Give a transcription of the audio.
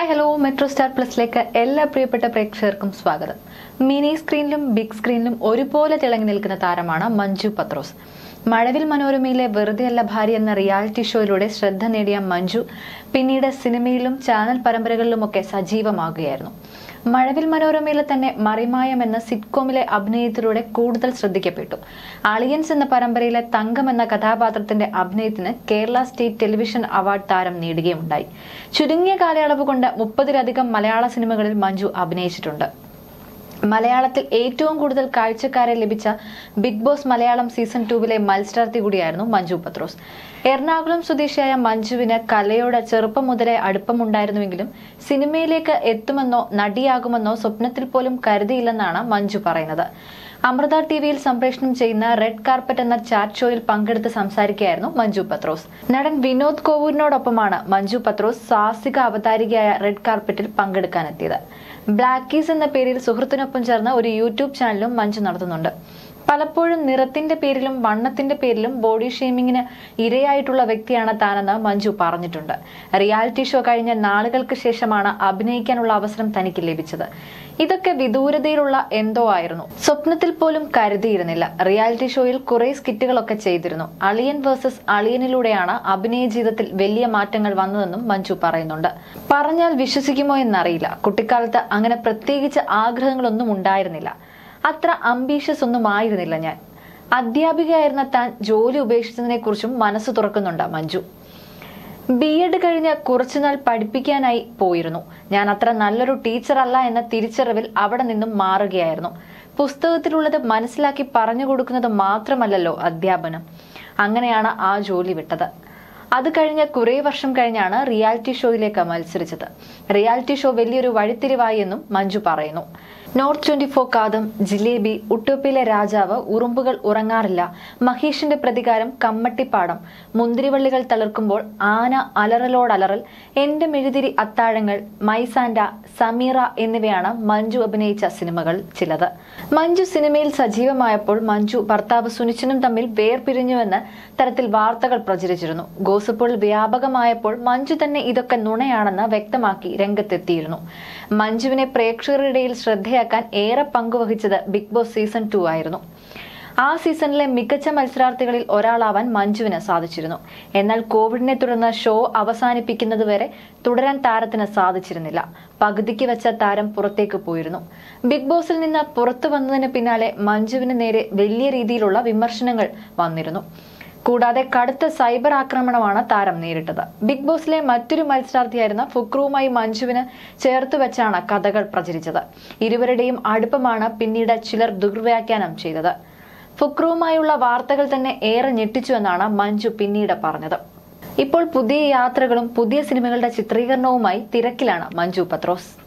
hi hello metro star പ്ലസിലേക്ക് എല്ലാ പ്രിയപ്പെട്ട പ്രേക്ഷകർക്കും സ്വാഗതം മിനി സ്ക്രീനിലും ബിഗ് സ്ക്രീനിലും ഒരുപോലെ തിളങ്ങി നിൽക്കുന്ന താരമാണ് മഞ്ജു പത്രോസ് മഴവിൽ മനോരമയിലെ വെറുതെയല്ല ഭാര്യ എന്ന റിയാലിറ്റി ഷോയിലൂടെ ശ്രദ്ധ നേടിയ മഞ്ജു പിന്നീട് സിനിമയിലും ചാനൽ പരമ്പരകളിലുമൊക്കെ സജീവമാകുകയായിരുന്നു മഴവിൽ മനോരമയിലെ തന്നെ മറിമായം എന്ന സിറ്റ്കോമിലെ അഭിനയത്തിലൂടെ കൂടുതൽ ശ്രദ്ധിക്കപ്പെട്ടു അളിയൻസ് എന്ന പരമ്പരയിലെ തങ്കം എന്ന കഥാപാത്രത്തിന്റെ അഭിനയത്തിന് കേരള സ്റ്റേറ്റ് ടെലിവിഷൻ അവാർഡ് താരം നേടുകയുണ്ടായി ചുരുങ്ങിയ കാലയളവ് കൊണ്ട് മുപ്പതിലധികം മലയാള സിനിമകളിൽ മഞ്ജു അഭിനയിച്ചിട്ടുണ്ട് മലയാളത്തിൽ ഏറ്റവും കൂടുതൽ കാഴ്ചക്കാരെ ലഭിച്ച ബിഗ് ബോസ് മലയാളം സീസൺ ടൂവിലെ മത്സരാർത്ഥി കൂടിയായിരുന്നു മഞ്ജു പത്രോസ് എറണാകുളം സ്വദേശിയായ മഞ്ജുവിന് കലയോട് ചെറുപ്പം മുതലേ അടുപ്പമുണ്ടായിരുന്നുവെങ്കിലും സിനിമയിലേക്ക് എത്തുമെന്നോ നടിയാകുമെന്നോ സ്വപ്നത്തിൽ പോലും കരുതിയില്ലെന്നാണ് മഞ്ജു പറയുന്നത് അമൃത ടി വിയിൽ സംപ്രേഷണം ചെയ്യുന്ന റെഡ് കാർപ്പറ്റ് എന്ന ചാറ്റ് ഷോയിൽ പങ്കെടുത്ത് സംസാരിക്കുകയായിരുന്നു മഞ്ജു പത്രോസ് നടൻ വിനോദ് കോവൂരിനോടൊപ്പമാണ് മഞ്ജു പത്രോസ് സാഹസിക അവതാരികയായ റെഡ് കാർപ്പറ്റിൽ പങ്കെടുക്കാനെത്തിയത് ബ്ലാക്കീസ് എന്ന പേരിൽ സുഹൃത്തിനൊപ്പം ചേർന്ന് ഒരു യൂട്യൂബ് ചാനലും മഞ്ജു നടത്തുന്നുണ്ട് പലപ്പോഴും നിറത്തിന്റെ പേരിലും വണ്ണത്തിന്റെ പേരിലും ബോഡി ഷെയ്മിങ്ങിന് ഇരയായിട്ടുള്ള വ്യക്തിയാണ് താനെന്ന് മഞ്ജു പറഞ്ഞിട്ടുണ്ട് റിയാലിറ്റി ഷോ കഴിഞ്ഞ നാളുകൾക്ക് ശേഷമാണ് അഭിനയിക്കാനുള്ള അവസരം തനിക്ക് ലഭിച്ചത് ഇതൊക്കെ വിദൂരതയിലുള്ള എന്തോ ആയിരുന്നു സ്വപ്നത്തിൽ പോലും കരുതിയിരുന്നില്ല റിയാലിറ്റി ഷോയിൽ കുറെ സ്കിറ്റുകളൊക്കെ ചെയ്തിരുന്നു അളിയൻ വേഴ്സസ് അളിയനിലൂടെയാണ് അഭിനയ ജീവിതത്തിൽ വലിയ മാറ്റങ്ങൾ വന്നതെന്നും മഞ്ജു പറയുന്നുണ്ട് പറഞ്ഞാൽ വിശ്വസിക്കുമോ എന്നറിയില്ല കുട്ടിക്കാലത്ത് അങ്ങനെ പ്രത്യേകിച്ച് ആഗ്രഹങ്ങളൊന്നും ഉണ്ടായിരുന്നില്ല അത്ര അംബീഷ്യസ് ഒന്നും ആയിരുന്നില്ല ഞാൻ അധ്യാപികയായിരുന്ന താൻ ജോലി ഉപേക്ഷിച്ചതിനെ കുറിച്ചും മനസ്സ് തുറക്കുന്നുണ്ട് മഞ്ജു ബി എഡ് കഴിഞ്ഞ് കുറച്ചുനാൾ പഠിപ്പിക്കാനായി പോയിരുന്നു ഞാൻ അത്ര നല്ലൊരു ടീച്ചർ അല്ല എന്ന തിരിച്ചറിവിൽ അവിടെ നിന്നും മാറുകയായിരുന്നു പുസ്തകത്തിലുള്ളത് മനസ്സിലാക്കി പറഞ്ഞു കൊടുക്കുന്നത് മാത്രമല്ലല്ലോ അധ്യാപനം അങ്ങനെയാണ് ആ ജോലി വിട്ടത് അത് കഴിഞ്ഞ് കുറേ വർഷം കഴിഞ്ഞാണ് റിയാലിറ്റി ഷോയിലേക്ക് മത്സരിച്ചത് റിയാലിറ്റി ഷോ വലിയൊരു വഴിത്തിരിവായി എന്നും മഞ്ജു പറയുന്നു North twenty four Kaatham Jilebi ഉട്ടോപ്പിയിലെ രാജാവ് ഉറുമ്പുകൾ ഉറങ്ങാറില്ല മഹേഷിന്റെ പ്രതികാരം കമ്മട്ടിപ്പാടം മുന്തിരിവള്ളികൾ തളിർക്കുമ്പോൾ ആന അലറലോടലറൽ എന്റെ മെഴുതിരി അത്താഴങ്ങൾ മൈസാൻഡ സമീറ എന്നിവയാണ് മഞ്ജു അഭിനയിച്ച സിനിമകൾ ചിലത് മഞ്ജു സിനിമയിൽ സജീവമായപ്പോൾ മഞ്ജു ഭർത്താവ് സുനിച്ചനും തമ്മിൽ വേർപിരിഞ്ഞുവെന്ന് തരത്തിൽ വാർത്തകൾ പ്രചരിച്ചിരുന്നു ഗോസിപ്പുകൾ വ്യാപകമായപ്പോൾ മഞ്ജു തന്നെ ഇതൊക്കെ നുണയാണെന്ന് വ്യക്തമാക്കി രംഗത്തെത്തിയിരുന്നു മഞ്ജുവിനെ പ്രേക്ഷകരുടെ ഇടയിൽ ശ്രദ്ധയാക്കാൻ ഏറെ പങ്കുവഹിച്ചത് ബിഗ് ബോസ് സീസൺ ടു ആയിരുന്നു ആ സീസണിലെ മികച്ച മത്സരാർത്ഥികളിൽ ഒരാളാവാൻ മഞ്ജുവിന് സാധിച്ചിരുന്നു എന്നാൽ കോവിഡിനെ തുടർന്ന് ഷോ അവസാനിപ്പിക്കുന്നതുവരെ തുടരാൻ താരത്തിന് സാധിച്ചിരുന്നില്ല പകുതിക്ക് വെച്ച താരം പുറത്തേക്ക് പോയിരുന്നു ബിഗ് ബോസിൽ നിന്ന് പുറത്തു വന്നതിന് പിന്നാലെ മഞ്ജുവിന് നേരെ വലിയ രീതിയിലുള്ള വിമർശനങ്ങൾ വന്നിരുന്നു കൂടാതെ കടുത്ത സൈബർ ആക്രമണമാണ് താരം നേരിട്ടത് ബിഗ് ബോസിലെ മറ്റൊരു മത്സരാർത്ഥിയായിരുന്ന ഫുക്രുവുമായി മഞ്ജുവിന് ചേർത്ത് വെച്ചാണ് കഥകൾ പ്രചരിച്ചത് ഇരുവരുടെയും അടുപ്പമാണ് പിന്നീട് ചിലർ ദുർവ്യാഖ്യാനം ചെയ്തത് ഫുക്രുവുമായുള്ള വാർത്തകൾ തന്നെ ഏറെ ഞെട്ടിച്ചുവെന്നാണ് മഞ്ജു പിന്നീട് പറഞ്ഞത് ഇപ്പോൾ പുതിയ യാത്രകളും പുതിയ സിനിമകളുടെ ചിത്രീകരണവുമായി തിരക്കിലാണ് മഞ്ജു പത്രോസ്